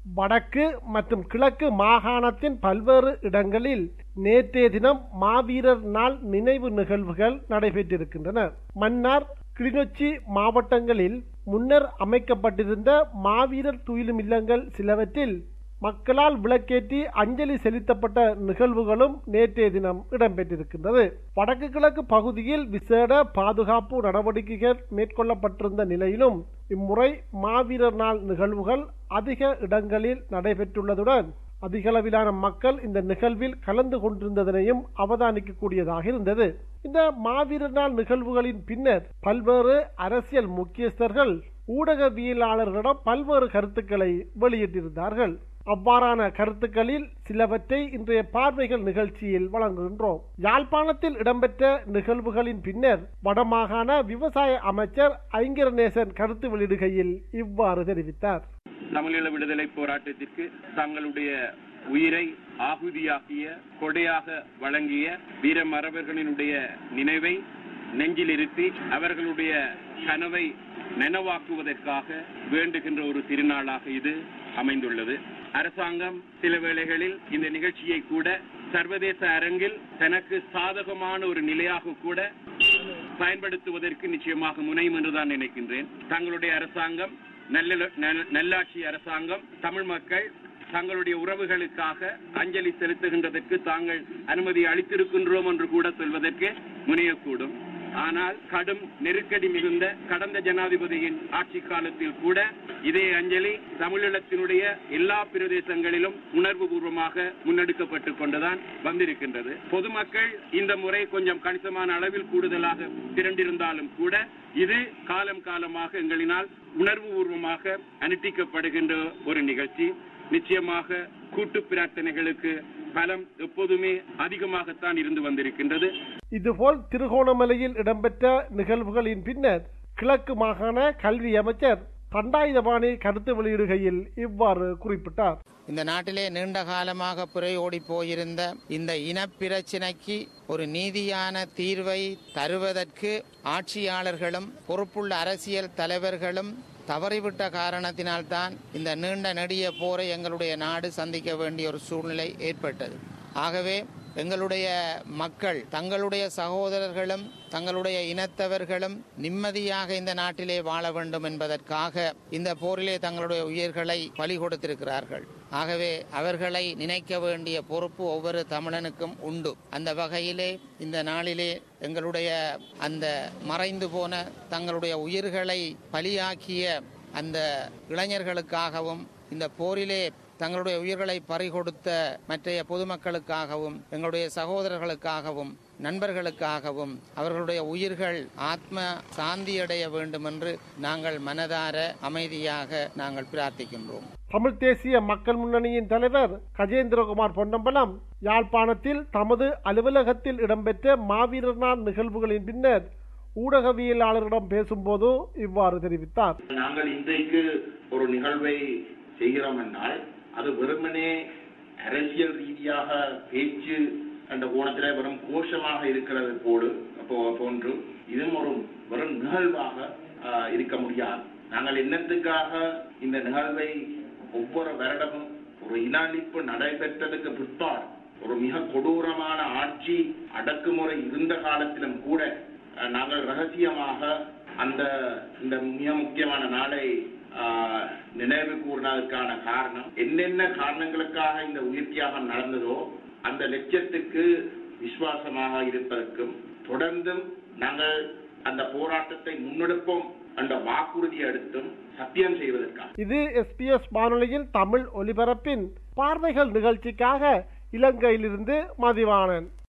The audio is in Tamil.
வடக்கு மற்றும் கிழக்கு மாகாணத்தின் பல்வேறு இடங்களில் நேற்றைய தினம் மாவீரர் நாள் நினைவு நிகழ்வுகள் நடைபெற்றிருக்கின்றன மன்னார் கிளிநொச்சி மாவட்டங்களில் முன்னர் அமைக்கப்பட்டிருந்த மாவீரர் துயிலும் இல்லங்கள் சிலவற்றில் மக்களால் விளக்கேற்றி அஞ்சலி செலுத்தப்பட்ட நிகழ்வுகளும் நேற்றைய தினம் இடம்பெற்றிருக்கின்றது வடக்கு கிழக்கு பகுதியில் விசேட பாதுகாப்பு நடவடிக்கைகள் மேற்கொள்ளப்பட்டிருந்த நிலையிலும் இம்முறை மாவீரர் நாள் நிகழ்வுகள் அதிக இடங்களில் நடைபெற்றுள்ளதுடன் அதிகளவிலான மக்கள் இந்த நிகழ்வில் கலந்து கொண்டிருந்ததனையும் அவதானிக்கக்கூடியதாக இருந்தது இந்த மாவீரர் நாள் நிகழ்வுகளின் பின்னர் பல்வேறு அரசியல் முக்கியஸ்தர்கள் ஊடகவியலாளர்களிடம் பல்வேறு கருத்துக்களை வெளியிட்டிருந்தார்கள் அவ்வாறான கருத்துக்களில் சிலவற்றை இன்றைய பார்வைகள் நிகழ்ச்சியில் வழங்குகின்றோம் யாழ்ப்பாணத்தில் இடம்பெற்ற நிகழ்வுகளின் பின்னர் வடமாகாண விவசாய அமைச்சர் ஐங்கரநேசன் கருத்து வெளியிடுகையில் இவ்வாறு தெரிவித்தார் தமிழீழ விடுதலை போராட்டத்திற்கு தங்களுடைய உயிரை ஆகுதியாக்கிய கொடையாக வழங்கிய வீர மரபர்களினுடைய நினைவை நெஞ்சில் இருத்தி அவர்களுடைய கனவை நனவாக்குவதற்காக வேண்டுகின்ற ஒரு திருநாளாக இது அமைந்துள்ளது அரசாங்கம் சில வேளைகளில் இந்த நிகழ்ச்சியை கூட சர்வதேச அரங்கில் தனக்கு சாதகமான ஒரு நிலையாக கூட பயன்படுத்துவதற்கு நிச்சயமாக முனையும் என்றுதான் நினைக்கின்றேன் தங்களுடைய அரசாங்கம் நல்ல நல்லாட்சி அரசாங்கம் தமிழ் மக்கள் தங்களுடைய உறவுகளுக்காக அஞ்சலி செலுத்துகின்றதற்கு தாங்கள் அனுமதி அளித்திருக்கின்றோம் என்று கூட சொல்வதற்கு முனையக்கூடும் ஆனால் கடும் நெருக்கடி மிகுந்த கடந்த ஜனாதிபதியின் ஆட்சி காலத்தில் கூட இதே அஞ்சலி தமிழீழத்தினுடைய எல்லா பிரதேசங்களிலும் உணர்வு பூர்வமாக முன்னெடுக்கப்பட்டு கொண்டுதான் வந்திருக்கின்றது பொதுமக்கள் இந்த முறை கொஞ்சம் கணிசமான அளவில் கூடுதலாக திரண்டிருந்தாலும் கூட இது காலம் காலமாக எங்களினால் உணர்வு பூர்வமாக அனுஷ்டிக்கப்படுகின்ற ஒரு நிகழ்ச்சி நிச்சயமாக கூட்டு பிரார்த்தனைகளுக்கு பலம் எப்போதுமே அதிகமாகத்தான் இருந்து வந்திருக்கின்றது இதுபோல் திருகோணமலையில் இடம்பெற்ற நிகழ்வுகளின் பின்னர் கிழக்கு மாகாண கல்வி அமைச்சர் தண்டாயுதபாணி கருத்து வெளியிடுகையில் இவ்வாறு குறிப்பிட்டார் இந்த நாட்டிலே நீண்ட காலமாக புறையோடி போயிருந்த இந்த இனப்பிரச்சினைக்கு ஒரு நீதியான தீர்வை தருவதற்கு ஆட்சியாளர்களும் பொறுப்புள்ள அரசியல் தலைவர்களும் தவறிவிட்ட காரணத்தினால்தான் இந்த நீண்ட நெடிய போரை எங்களுடைய நாடு சந்திக்க வேண்டிய ஒரு சூழ்நிலை ஏற்பட்டது ஆகவே எங்களுடைய மக்கள் தங்களுடைய சகோதரர்களும் தங்களுடைய இனத்தவர்களும் நிம்மதியாக இந்த நாட்டிலே வாழ வேண்டும் என்பதற்காக இந்த போரிலே தங்களுடைய உயிர்களை பலி கொடுத்திருக்கிறார்கள் ஆகவே அவர்களை நினைக்க வேண்டிய பொறுப்பு ஒவ்வொரு தமிழனுக்கும் உண்டு அந்த வகையிலே இந்த நாளிலே எங்களுடைய அந்த மறைந்து போன தங்களுடைய உயிர்களை பலியாக்கிய அந்த இளைஞர்களுக்காகவும் இந்த போரிலே தங்களுடைய உயிர்களை பறிகொடுத்த மற்றைய பொதுமக்களுக்காகவும் எங்களுடைய சகோதரர்களுக்காகவும் நண்பர்களுக்காகவும் அவர்களுடைய உயிர்கள் ஆத்ம சாந்தியடைய வேண்டும் என்று நாங்கள் மனதார அமைதியாக நாங்கள் பிரார்த்திக்கின்றோம் தமிழ் தேசிய மக்கள் முன்னணியின் தலைவர் கஜேந்திரகுமார் பொன்னம்பலம் யாழ்ப்பாணத்தில் தமது அலுவலகத்தில் இடம்பெற்ற மாவீரர் நாள் நிகழ்வுகளின் பின்னர் ஊடகவியலாளரிடம் பேசும்போது இவ்வாறு தெரிவித்தார் நாங்கள் இன்றைக்கு ஒரு நிகழ்வை செய்கிறோம் என்றால் அது வெறுமனே அரசியல் ரீதியாக பேச்சு என்ற கோணத்தில் வெறும் கோஷமாக இருக்கிறது போடு போன்று இதுவும் ஒரு வெறும் நிகழ்வாக இருக்க முடியாது நாங்கள் என்னத்துக்காக இந்த நிகழ்வை ஒவ்வொரு வருடமும் ஒரு இன அழிப்பு நடைபெற்றதுக்கு பிற்பாடு ஒரு மிக கொடூரமான ஆட்சி அடக்குமுறை இருந்த காலத்திலும் கூட நாங்கள் ரகசியமாக அந்த இந்த மிக முக்கியமான நாளை நினைவு கூறினதுக்கான காரணம் என்னென்ன காரணங்களுக்காக இந்த உயிர் தியாகம் நடந்ததோ அந்த லட்சியத்துக்கு விசுவாசமாக இருப்பதற்கும் தொடர்ந்தும் நாங்கள் அந்த போராட்டத்தை முன்னெடுப்போம் என்ற வாக்குறுதி எடுத்தும் சத்தியம் செய்வதற்காக இது எஸ்பிஎஸ் வானொலியில் தமிழ் ஒலிபரப்பின் பார்வைகள் நிகழ்ச்சிக்காக இலங்கையிலிருந்து மதிவாணன்